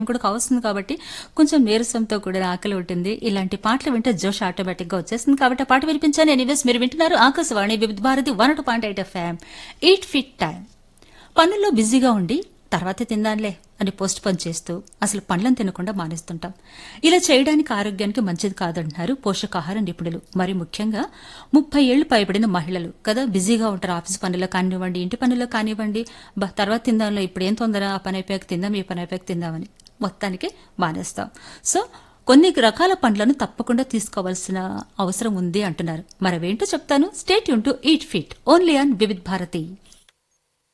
కూడా కావస్తుంది కాబట్టి కొంచెం నీరసంతో కూడిన ఆకలి ఉంటుంది ఇలాంటి పాటలు వింటే జోష్ ఆటోమేటిక్ గా వచ్చేస్తుంది కాబట్టి ఆ పాట వినిపించాను ఎనీవేస్ మీరు వింటున్నారు Akashvani Vividh Bharati one two point eight FM eat fit time పనుల్లో బిజీగా ఉండి తర్వాతే తిందాంలే అని పోస్ట్ పోన్ చేస్తూ అసలు పండ్లను తినకుండా మానేస్తుంటాం ఇలా చేయడానికి ఆరోగ్యానికి మంచిది కాదంటున్నారు పోషకాహార నిపుణులు మరి ముఖ్యంగా ముప్పై ఏళ్లు పైబడిన మహిళలు కదా బిజీగా ఉంటారు ఆఫీస్ పనుల్లో కానివ్వండి ఇంటి పనుల్లో కానివ్వండి బా తర్వాత తిందాంలో ఇప్పుడు ఏం తొందర ఆ పని అయిపోయాక తిందాం ఈ పని అయిపోయాక తిందామని మొత్తానికి మానేస్తాం సో కొన్ని రకాల పండ్లను తప్పకుండా తీసుకోవాల్సిన అవసరం ఉంది అంటున్నారు మరవేంటో చెప్తాను స్టేట్ యూన్ to eat fit only on Vividh Bharati